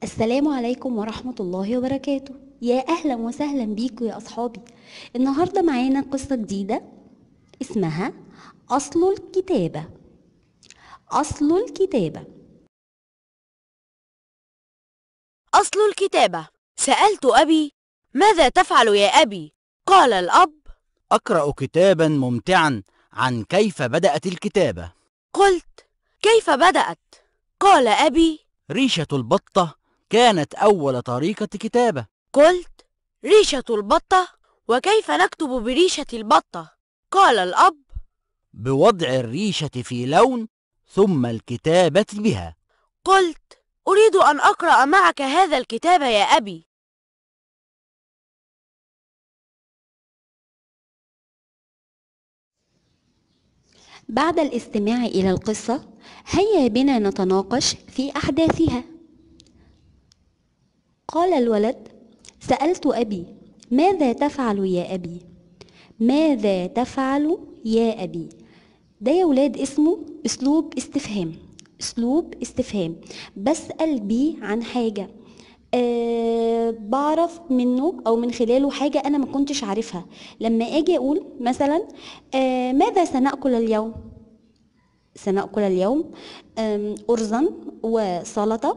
السلام عليكم ورحمة الله وبركاته يا أهلا وسهلا بيكم يا أصحابي النهاردة معانا قصة جديدة اسمها أصل الكتابة أصل الكتابة أصل الكتابة سألت أبي ماذا تفعل يا أبي؟ قال الأب أقرأ كتابا ممتعا عن كيف بدأت الكتابة قلت كيف بدأت؟ قال أبي ريشة البطة كانت أول طريقة كتابة قلت ريشة البطة وكيف نكتب بريشة البطة؟ قال الأب بوضع الريشة في لون ثم الكتابة بها قلت أريد أن أقرأ معك هذا الكتاب يا أبي بعد الاستماع إلى القصة هيا بنا نتناقش في أحداثها قال الولد سألت أبي ماذا تفعل يا أبي ماذا تفعل يا أبي ده يا ولاد اسمه أسلوب استفهام أسلوب استفهام بسأل بيه عن حاجة أه بعرف منه او من خلاله حاجه انا ما كنتش عارفها لما اجي اقول مثلا أه ماذا سناكل اليوم سناكل اليوم أم، ارزا وسلطه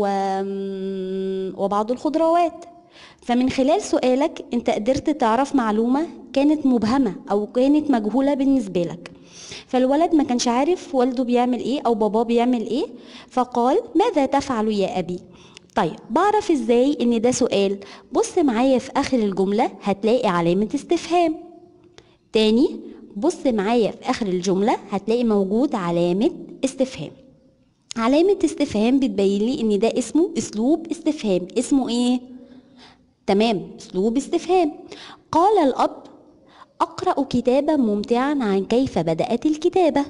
و- وبعض الخضروات فمن خلال سؤالك انت قدرت تعرف معلومه كانت مبهمه او كانت مجهوله بالنسبه لك فالولد ما كانش عارف والده بيعمل ايه او باباه بيعمل ايه فقال ماذا تفعل يا ابي طيب بعرف ازاي ان ده سؤال بص معايا في اخر الجملة هتلاقي علامة استفهام تاني بص معايا في اخر الجملة هتلاقي موجود علامة استفهام علامة استفهام بتبين لي ان ده اسمه اسلوب استفهام اسمه ايه تمام اسلوب استفهام قال الاب اقرأ كتابا ممتعا عن كيف بدأت الكتابة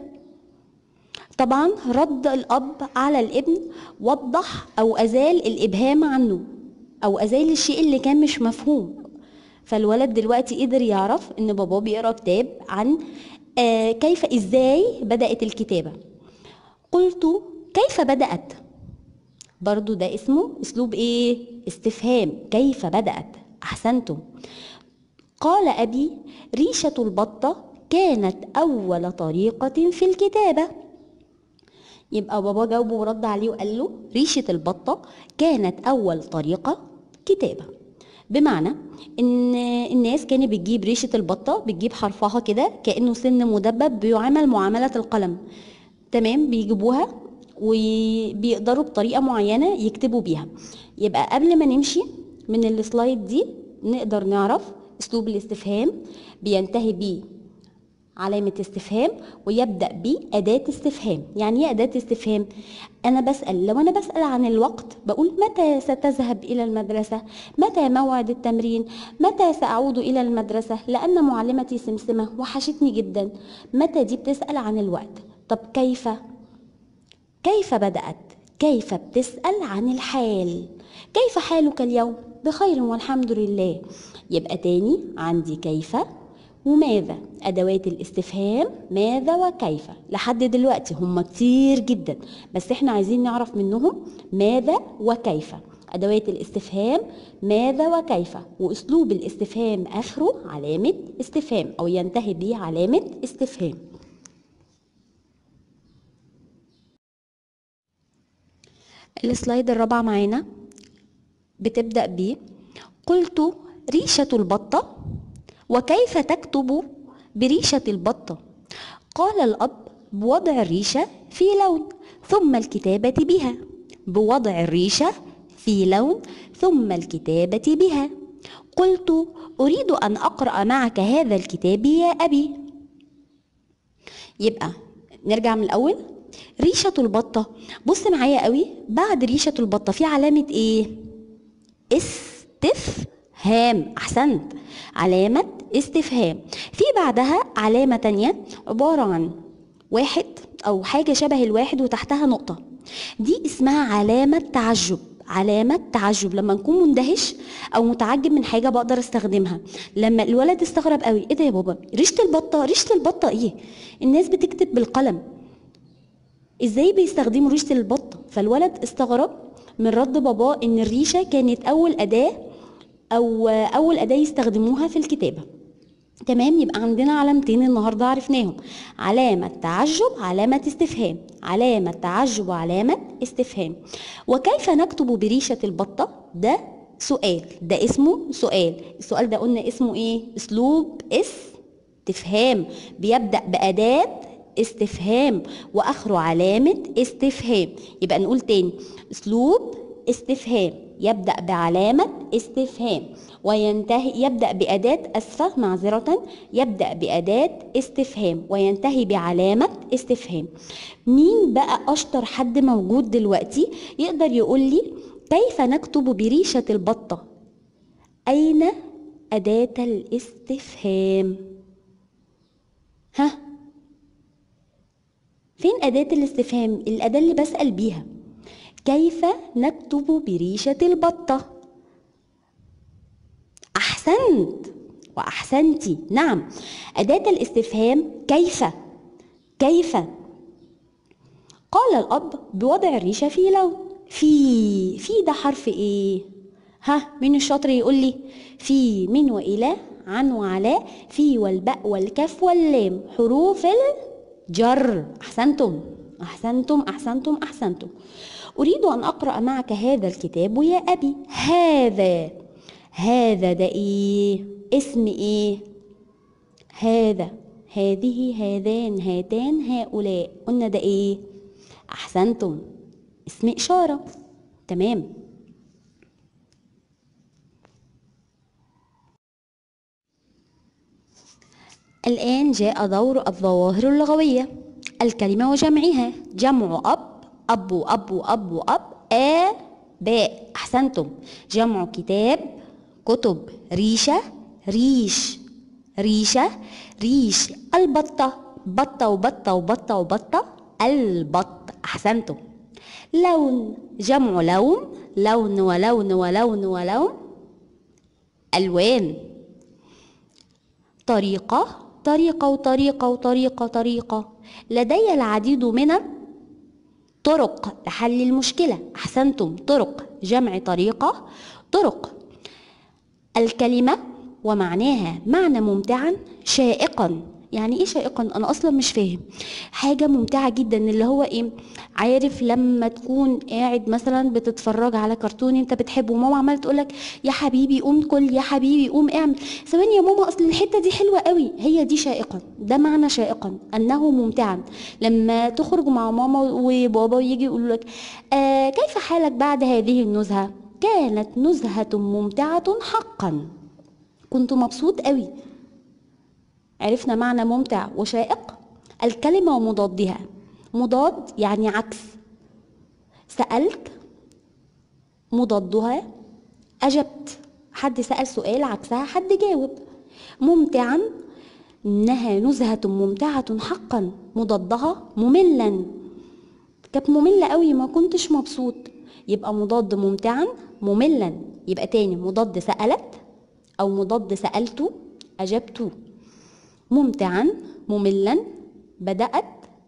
طبعا رد الأب على الابن وضح أو أزال الإبهام عنه أو أزال الشيء اللي كان مش مفهوم فالولد دلوقتي قدر يعرف إن باباه بيقرأ كتاب عن آه كيف إزاي بدأت الكتابة قلت كيف بدأت برضو ده اسمه أسلوب إيه استفهام كيف بدأت أحسنتم قال أبي ريشة البطة كانت أول طريقة في الكتابة يبقى بابا جاوبه ورد عليه وقال له ريشة البطة كانت أول طريقة كتابة بمعنى إن الناس كانت بتجيب ريشة البطة بتجيب حرفها كده كأنه سن مدبب بيعامل معاملة القلم تمام بيجيبوها وبيقدروا بطريقة معينة يكتبوا بيها يبقى قبل ما نمشي من السلايد دي نقدر نعرف أسلوب الاستفهام بينتهي بيه علامة استفهام ويبدأ بأداة استفهام يعني ايه أداة استفهام أنا بسأل لو أنا بسأل عن الوقت بقول متى ستذهب إلى المدرسة متى موعد التمرين متى سأعود إلى المدرسة لأن معلمتي سمسمة وحشتني جدا متى دي بتسأل عن الوقت طب كيف كيف بدأت كيف بتسأل عن الحال كيف حالك اليوم بخير والحمد لله يبقى تاني عندي كيف وماذا أدوات الاستفهام ماذا وكيف لحد دلوقتي هم كتير جدا بس احنا عايزين نعرف منهم ماذا وكيف أدوات الاستفهام ماذا وكيف وأسلوب الاستفهام آخره علامة استفهام أو ينتهي به علامة استفهام السلايد الرابعة معانا بتبدأ ب قلت ريشة البطة وكيف تكتب بريشة البطة قال الأب بوضع الريشة في لون ثم الكتابة بها بوضع الريشة في لون ثم الكتابة بها قلت أريد أن أقرأ معك هذا الكتاب يا أبي يبقى نرجع من الأول ريشة البطة بص معايا قوي بعد ريشة البطة في علامة ايه استفهام احسنت علامة استفهام في بعدها علامة تانية عبارة عن واحد او حاجة شبه الواحد وتحتها نقطة دي اسمها علامة تعجب علامة تعجب لما نكون مندهش او متعجب من حاجة بقدر استخدمها لما الولد استغرب قوي ايه ده يا بابا ريشة البطة ريشة البطة ايه الناس بتكتب بالقلم ازاي بيستخدموا ريشة البطة فالولد استغرب من رد باباه ان الريشه كانت اول اداه او اول اداه يستخدموها في الكتابه تمام يبقى عندنا علامتين النهارده عرفناهم علامة تعجب علامة استفهام علامة تعجب وعلامة استفهام وكيف نكتب بريشة البطة ده سؤال ده اسمه سؤال السؤال ده قلنا اسمه ايه اسلوب استفهام بيبدأ بأداة استفهام واخره علامة استفهام يبقى نقول تاني اسلوب استفهام يبدأ بعلامة استفهام وينتهي يبدأ بأداة أسفة معذرة يبدأ بأداة استفهام وينتهي بعلامة استفهام مين بقى أشطر حد موجود دلوقتي يقدر يقول لي كيف نكتب بريشة البطة أين أداة الاستفهام ها فين أداة الاستفهام الأداة اللي بسأل بيها كيف نكتب بريشة البطة أحسنت وأحسنتي نعم أداة الاستفهام كيف كيف قال الأب بوضع الريشة في لون في في ده حرف إيه ها مين الشاطر يقول لي في من وإلى عن وعلى في والباء والكاف واللام حروف الجر أحسنتم أحسنتم أحسنتم أحسنتم أريد أن أقرأ معك هذا الكتاب يا أبي هذا هذا ده إيه اسم إيه هذا هذه هذان هاتان هؤلاء قلنا ده إيه أحسنتم اسم إشارة تمام الآن جاء دور الظواهر اللغوية الكلمة وجمعها جمع أب أب وأب وأب وأب آباء أحسنتم جمع كتاب كتب ريشة ريش ريشة ريش البطة بطة وبطة وبطة وبطة البط أحسنتم لون جمع لون لون ولون ولون ولون ألوان طريقة طريقة وطريقة وطريقة طريقة لدي العديد من طرق لحل المشكلة أحسنتم طرق جمع طريقة طرق الكلمة ومعناها معنى ممتعا شائقا يعني ايه شائقا انا اصلا مش فاهم حاجه ممتعه جدا اللي هو ايه عارف لما تكون قاعد مثلا بتتفرج على كرتون انت بتحبه وماما عماله تقول لك يا حبيبي قوم كل يا حبيبي قوم اعمل ثواني يا ماما اصل الحته دي حلوه قوي هي دي شائقا ده معنى شائقا انه ممتعا لما تخرج مع ماما وبابا ويجي يقولوا لك آه كيف حالك بعد هذه النزهه كانت نزهه ممتعه حقا كنت مبسوط قوي عرفنا معنى ممتع وشائق الكلمة ومضادها مضاد يعني عكس سألت مضادها أجبت حد سأل سؤال عكسها حد جاوب ممتعا إنها نزهة ممتعة حقا مضادها مملا كانت مملة قوي ما كنتش مبسوط يبقى مضاد ممتعا مملا يبقى تاني مضاد سألت أو مضاد سألت أجبت ممتعا مملا بدأت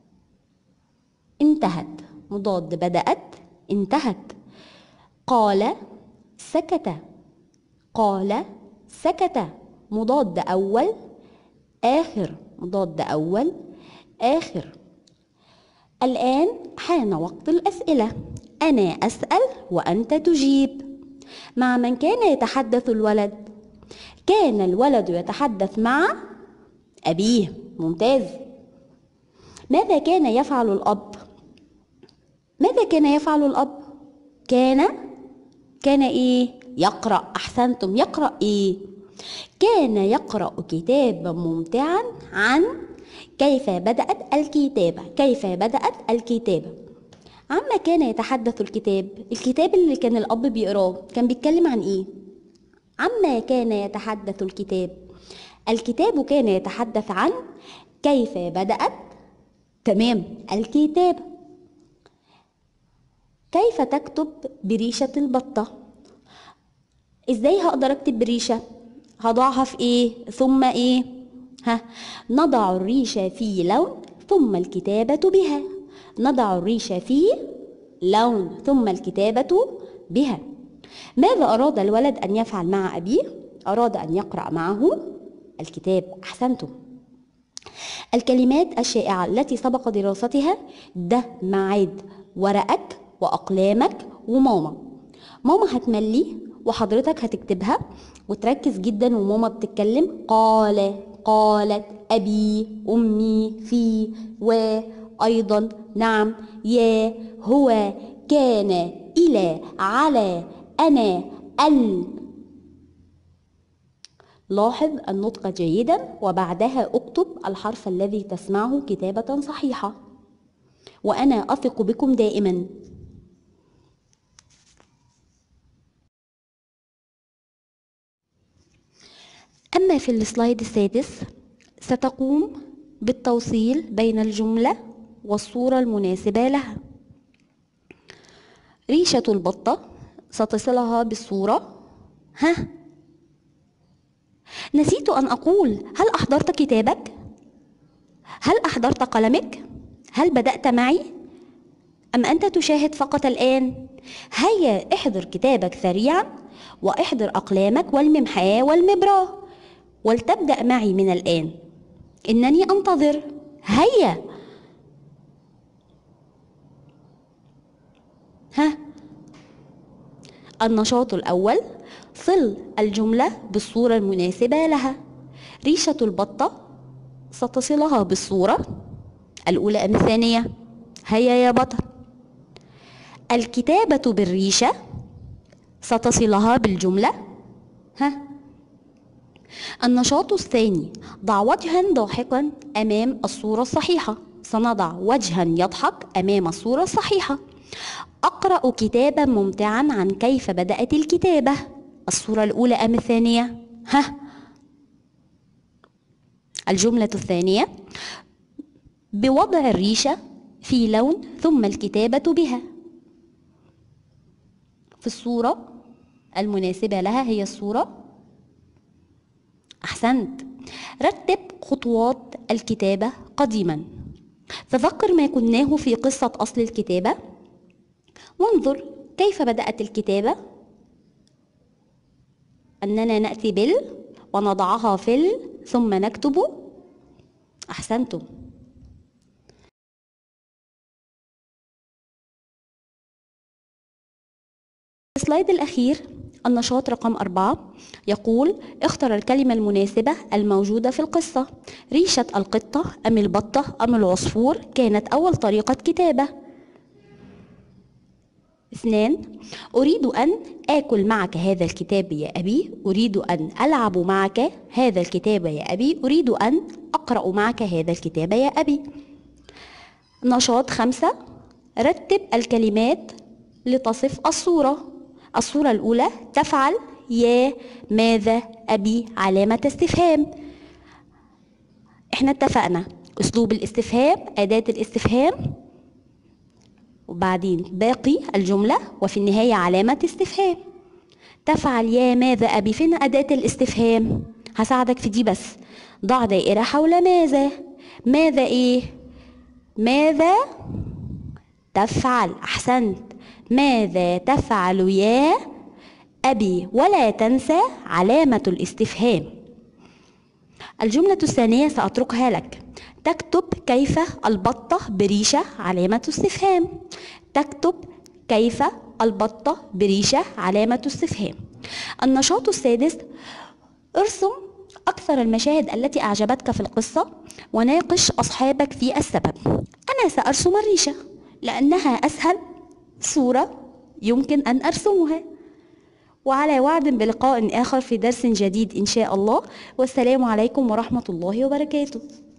انتهت مضاد بدأت انتهت قال سكت قال سكت مضاد أول آخر مضاد أول آخر الآن حان وقت الأسئلة أنا أسأل وأنت تجيب مع من كان يتحدث الولد كان الولد يتحدث مع أبيه ممتاز ماذا كان يفعل الأب؟ ماذا كان يفعل الأب؟ كان كان إيه؟ يقرأ أحسنتم يقرأ إيه؟ كان يقرأ كتابا ممتعا عن كيف بدأت الكتابة كيف بدأت الكتابة عما كان يتحدث الكتاب الكتاب اللي كان الأب بيقراه كان بيتكلم عن إيه؟ عما كان يتحدث الكتاب الكتاب كان يتحدث عن كيف بدأت تمام الكتاب كيف تكتب بريشة البطة ازاي هقدر اكتب بريشة هضعها في ايه ثم ايه ها نضع الريشة في لون ثم الكتابة بها نضع الريشة في لون ثم الكتابة بها ماذا أراد الولد أن يفعل مع أبيه؟ أراد أن يقرأ معه الكتاب أحسنتم الكلمات الشائعة التي سبق دراستها ده ميعاد ورقك وأقلامك وماما ماما هتملي وحضرتك هتكتبها وتركز جدا وماما بتتكلم قال قالت أبي أمي في وأيضا نعم يا هو كان إلى على أنا ال لاحظ النطق جيدا وبعدها اكتب الحرف الذي تسمعه كتابة صحيحة وأنا أثق بكم دائما أما في السلايد السادس ستقوم بالتوصيل بين الجملة والصورة المناسبة لها ريشة البطة ستصلها بالصورة ها نسيت أن أقول هل أحضرت كتابك؟ هل أحضرت قلمك؟ هل بدأت معي؟ أم أنت تشاهد فقط الآن؟ هيا احضر كتابك سريعا واحضر أقلامك والممحاة والمبراة ولتبدأ معي من الآن إنني أنتظر هيا ها النشاط الأول صل الجملة بالصورة المناسبة لها ريشة البطة ستصلها بالصورة الأولى أم الثانية هيا يا بطل الكتابة بالريشة ستصلها بالجملة ها النشاط الثاني ضع وجها ضاحكا أمام الصورة الصحيحة سنضع وجها يضحك أمام الصورة الصحيحة أقرأ كتابا ممتعا عن كيف بدأت الكتابة الصورة الأولى أم الثانية؟ ها الجملة الثانية بوضع الريشة في لون ثم الكتابة بها في الصورة المناسبة لها هي الصورة أحسنت رتب خطوات الكتابة قديما تذكر ما كناه في قصة أصل الكتابة وانظر كيف بدأت الكتابة أننا نأتي بال ونضعها في ال ثم نكتب أحسنتم السلايد الأخير النشاط رقم أربعة يقول اختر الكلمة المناسبة الموجودة في القصة ريشة القطة أم البطة أم العصفور كانت أول طريقة كتابة اثنان أريد أن آكل معك هذا الكتاب يا أبي أريد أن ألعب معك هذا الكتاب يا أبي أريد أن أقرأ معك هذا الكتاب يا أبي نشاط خمسة رتب الكلمات لتصف الصورة الصورة الأولى تفعل يا ماذا أبي علامة استفهام احنا اتفقنا أسلوب الاستفهام أداة الاستفهام وبعدين باقي الجملة وفي النهاية علامة استفهام تفعل يا ماذا أبي فين أداة الاستفهام هساعدك في دي بس ضع دائرة حول ماذا ماذا إيه ماذا تفعل أحسنت ماذا تفعل يا أبي ولا تنسى علامة الاستفهام الجملة الثانية سأتركها لك تكتب كيف البطة بريشة علامة استفهام تكتب كيف البطة بريشة علامة استفهام النشاط السادس ارسم أكثر المشاهد التي أعجبتك في القصة وناقش أصحابك في السبب أنا سأرسم الريشة لأنها أسهل صورة يمكن أن أرسمها وعلى وعد بلقاء آخر في درس جديد إن شاء الله والسلام عليكم ورحمة الله وبركاته